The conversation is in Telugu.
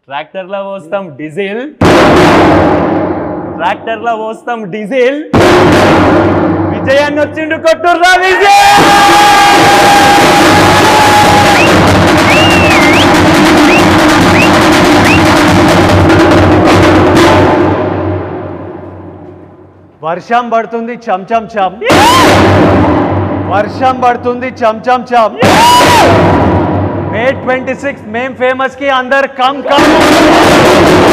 ట్రాక్టర్లో పోస్తాం డీజిల్ ట్రాక్టర్లో పోస్తాం డీజిల్ విజయాన్ని వచ్చిండు కొట్టుర్రా విజయ్ వర్షం పడుతుంది చమ్ చమ్ చమ్ వర్షం పడుతుంది చమ్ చమ్ చమ్ మే ట్వంటీ సిక్స్ మేం ఫేమస్ కి అందరు కమ్ కమ్